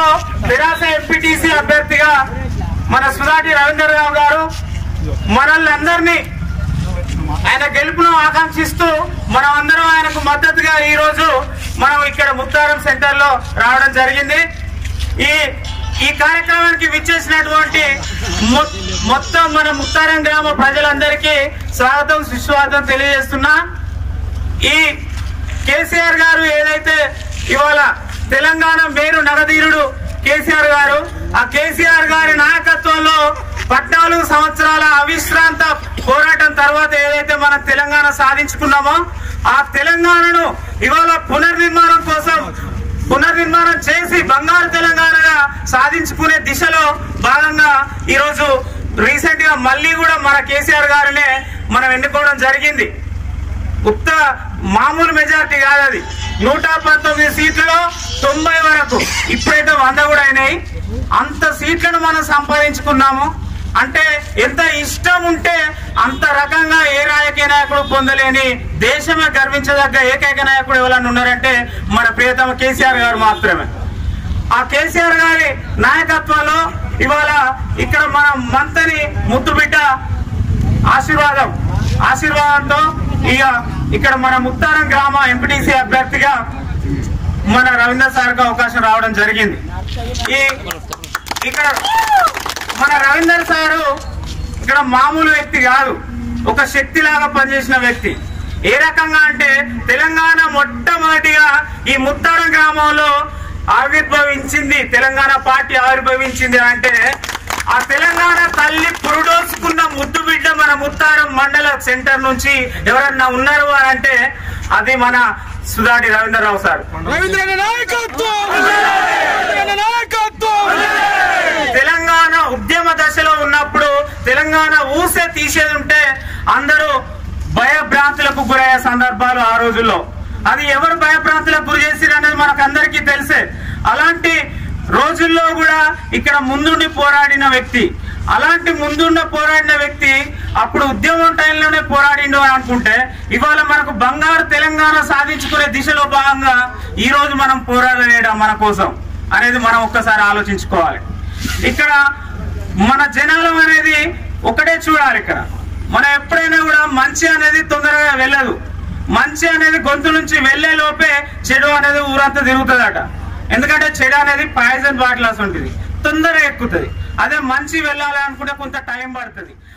నిరాశ ఎంపీటీసీ అభ్యర్థిగా మన సుధాటి రవీందర్ రావు గారు మనల్ని అందరినీ ఆయన గెలుపును ఆకాంక్షిస్తూ మనం అందరం ఆయనకు మద్దతుగా ఈ రోజు మనం ఇక్కడ ముత్తారం సెంటర్ లో రావడం జరిగింది ఈ ఈ కార్యక్రమానికి విచ్చేసినటువంటి మొ- మొత్తం మన ముత్తారం గ్రామ ప్రజలందరికీ స్వాగతం సుస్వాగతం తెలియజేస్తున్నా ఈ కేసీఆర్ గారు ఏదైతే ఇవాళ తెలంగాణ మేరు నగధీరుడు కేసీఆర్ గారు ఆ కేసీఆర్ గారి నాయకత్వంలో పద్నాలుగు సంవత్సరాల అవిశ్రాంత పోరాటం తర్వాత ఏదైతే మనం తెలంగాణ సాధించుకున్నామో ఆ తెలంగాణను ఇవాళ పునర్నిర్మాణం కోసం పునర్నిర్మాణం చేసి బంగారు తెలంగాణగా సాధించుకునే దిశలో భాగంగా ఈరోజు రీసెంట్ గా మళ్ళీ కూడా మన కేసీఆర్ గారినే మనం ఎన్నుకోవడం జరిగింది ఉత్త మామూలు మెజార్టీ కాదు అది నూట పంతొమ్మిది సీట్లలో తొంభై వరకు ఇప్పుడైతే వంద కూడా అయినాయి అంత సీట్లను మనం సంపాదించుకున్నాము అంటే ఎంత ఇష్టం ఉంటే అంత రకంగా ఏ రాజకీయ నాయకుడు పొందలేని దేశమే గర్వించదగ్గ ఏకైక నాయకుడు ఎవరన్నా ఉన్నారంటే మన ప్రియతమ కేసీఆర్ గారు మాత్రమే ఆ కేసీఆర్ గారి నాయకత్వంలో ఇవాళ ఇక్కడ మన మంతని ముద్దుబిడ్డ ఆశీర్వాదం ఆశీర్వాదంతో ఇక ఇక్కడ మన ముత్తారం గ్రామ ఎంపీటీసీ అభ్యర్థిగా మన రవీందర్ సార్కి అవకాశం రావడం జరిగింది ఈ ఇక్కడ మన రవీందర్ సారు ఇక్కడ మామూలు వ్యక్తి కాదు ఒక శక్తి లాగా పనిచేసిన వ్యక్తి ఏ రకంగా అంటే తెలంగాణ మొట్టమొదటిగా ఈ ముత్తారం గ్రామంలో ఆవిర్భవించింది తెలంగాణ పార్టీ ఆవిర్భవించింది అంటే ఆ తెలంగాణ తల్లి పురుడోసుకున్న ముద్దు బిడ్డ మన ముత్తారం మండల సెంటర్ నుంచి ఎవరన్నా ఉన్నారు అని అంటే అది మన సుధాటి రవీంద్రరావు సార్ రవీంద్ర నాయకత్వం రవీంద్ర నాయకత్వం తెలంగాణ ఉద్యమ దశలో ఉన్నప్పుడు తెలంగాణ ఊసే తీసేది ఉంటే అందరూ భయభ్రాంతులకు గురయ్యే సందర్భాలు ఆ రోజుల్లో అది ఎవరు భయభ్రాంతులకు గురి చేసిరు అనేది మనకు అందరికీ తెలిసే అలాంటి రోజుల్లో కూడా ఇక్కడ ముందుండి పోరాడిన వ్యక్తి అలాంటి ముందున్న పోరాడిన వ్యక్తి అప్పుడు ఉద్యమం టైంలోనే పోరాడిండు అని అనుకుంటే ఇవాళ మనకు బంగారు తెలంగాణ సాధించుకునే దిశలో భాగంగా ఈ రోజు మనం పోరాడలేడా మన కోసం అనేది మనం ఒక్కసారి ఆలోచించుకోవాలి ఇక్కడ మన జనాలం అనేది ఒకటే చూడాలి ఇక్కడ మనం ఎప్పుడైనా కూడా మంచి అనేది తొందరగా వెళ్ళదు మంచి అనేది గొంతు నుంచి వెళ్లే లోపే చెడు అనేది ఊరంతా తిరుగుతుందట ఎందుకంటే చెడు అనేది పాయిజన్ బాటిల్ ఉంటుంది తొందరగా ఎక్కుతుంది అదే మంచి వెళ్ళాలి అనుకుంటే కొంత టైం పడుతుంది